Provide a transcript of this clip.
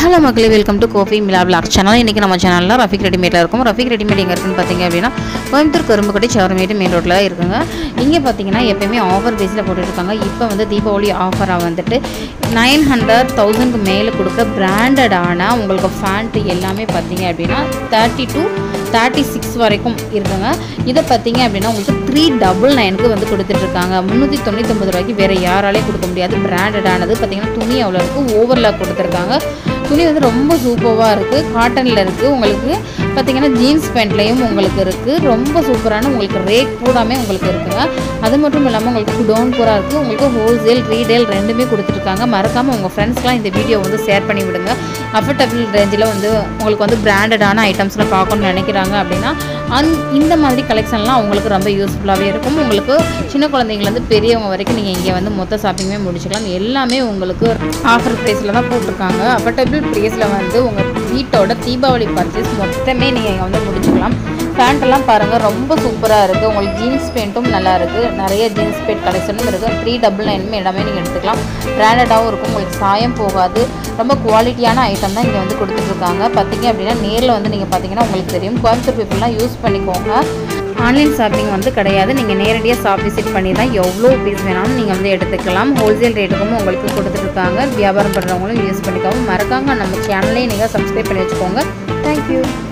hello மக்களே welcome to Gopi மிலா vlog channel இன்றைக்கி நம்ம சேனலில் ரஃபிக் ரெடிமேடில் இருக்கும் ரஃபிக் ரெடிமேட் எங்கே இருக்குன்னு பார்த்தீங்க அப்படின்னா கோயம்புத்தூர் கரும்புக்கடி சவரமேட்டு மெயின் ரோட்டில் இருக்குங்க இங்கே பார்த்தீங்கன்னா எப்பயுமே ஆஃபர் பேஸில் போட்டுட்ருக்காங்க இப்போ வந்து தீபாவளி ஆஃபராக வந்துட்டு நைன் ஹண்ட்ரட் தௌசண்ட்க்கு மேலே கொடுக்க பிராண்டடான உங்களுக்கு ஃபேண்ட்டு எல்லாமே பார்த்தீங்க அப்படின்னா தேர்ட்டி டூ தேர்ட்டி சிக்ஸ் வரைக்கும் இருக்குங்க இதை பார்த்தீங்க அப்படின்னா உங்களுக்கு த்ரீ டபுள் நைனுக்கு வந்து கொடுத்துட்ருக்காங்க முந்நூற்றி தொண்ணூத்தொம்பது ரூபாய்க்கு வேறு யாராலையும் கொடுக்க முடியாது பிராண்டடானது பார்த்தீங்கன்னா துணி அவ்வளோ இருக்குது ஓவர்லாக் கொடுத்துருக்காங்க துணி வந்து ரொம்ப சூப்பராக இருக்குது காட்டனில் இருக்குது உங்களுக்கு பார்த்தீங்கன்னா ஜீன்ஸ் பேண்ட்லேயும் உங்களுக்கு இருக்குது ரொம்ப சூப்பரான உங்களுக்கு ரேட் கூடாமே உங்களுக்கு இருக்குங்க அது மட்டும் இல்லாமல் உங்களுக்கு குடோன் பூரா இருக்குது உங்களுக்கு ஹோல்சேல் ரீடேல் ரெண்டுமே கொடுத்துருக்காங்க மறக்காமல் உங்கள் ஃப்ரெண்ட்ஸ்க்குலாம் இந்த வீடியோ வந்து ஷேர் பண்ணி விடுங்க அஃபர்டபுள் ரேஞ்சில் வந்து உங்களுக்கு வந்து பிராண்டடான ஐட்டம்ஸ்லாம் பார்க்கணும்னு நினைக்கிறாங்க அப்படின்னா அந் இந்த மாதிரி கலெக்ஷன்லாம் உங்களுக்கு ரொம்ப யூஸ்ஃபுல்லாகவே இருக்கும் உங்களுக்கு சின்ன குழந்தைங்கலேருந்து பெரியவங்க வரைக்கும் நீங்கள் இங்கே வந்து மொத்த ஷாப்பிங்குமே முடிச்சுக்கலாம் எல்லாமே உங்களுக்கு ஆஃபர் ப்ரைஸில் தான் போட்டிருக்காங்க அஃபர்டபுள் ப்ரைஸில் வந்து உங்கள் வீட்டோட தீபாவளி பர்ச்சேஸ் மொத்தமே நீங்கள் இங்கே வந்து முடிச்சுக்கலாம் பேண்ட்டெல்லாம் பாருங்கள் ரொம்ப சூப்பராக இருக்குது உங்களுக்கு ஜீன்ஸ் பேண்ட்டும் நல்லா இருக்குது நிறைய ஜீன்ஸ் பேண்ட் கலெக்ஷனும் இருக்குது த்ரீ டபுள் நைனுமே எல்லாமே நீங்கள் எடுத்துக்கலாம் பிராண்டடாகவும் இருக்கும் உங்களுக்கு சாயம் போகாது ரொம்ப குவாலிட்டியான ஐட்டம் தான் இங்கே வந்து கொடுத்துட்ருக்காங்க பார்த்தீங்க அப்படின்னா நேரில் வந்து நீங்கள் பார்த்தீங்கன்னா உங்களுக்கு தெரியும் கோயம்புத்தூர் பீப்புளெலாம் யூஸ் பண்ணிக்கோங்க ஆன்லைன் ஷாப்பிங் வந்து கிடையாது நீங்கள் நேரடியாக ஷாப் விசிட் பண்ணி தான் எவ்வளோ பீஸ் வேணாலும் நீங்கள் வந்து எடுத்துக்கலாம் ஹோல்சேல் ரேட்டுக்கும் உங்களுக்கு கொடுத்துட்ருக்காங்க வியாபாரம் பண்ணுறவங்களும் யூஸ் பண்ணிக்கோங்க மறக்காம நம்ம சேனலையும் நீங்கள் சப்ஸ்கிரைப் பண்ணி வச்சுக்கோங்க தேங்க்யூ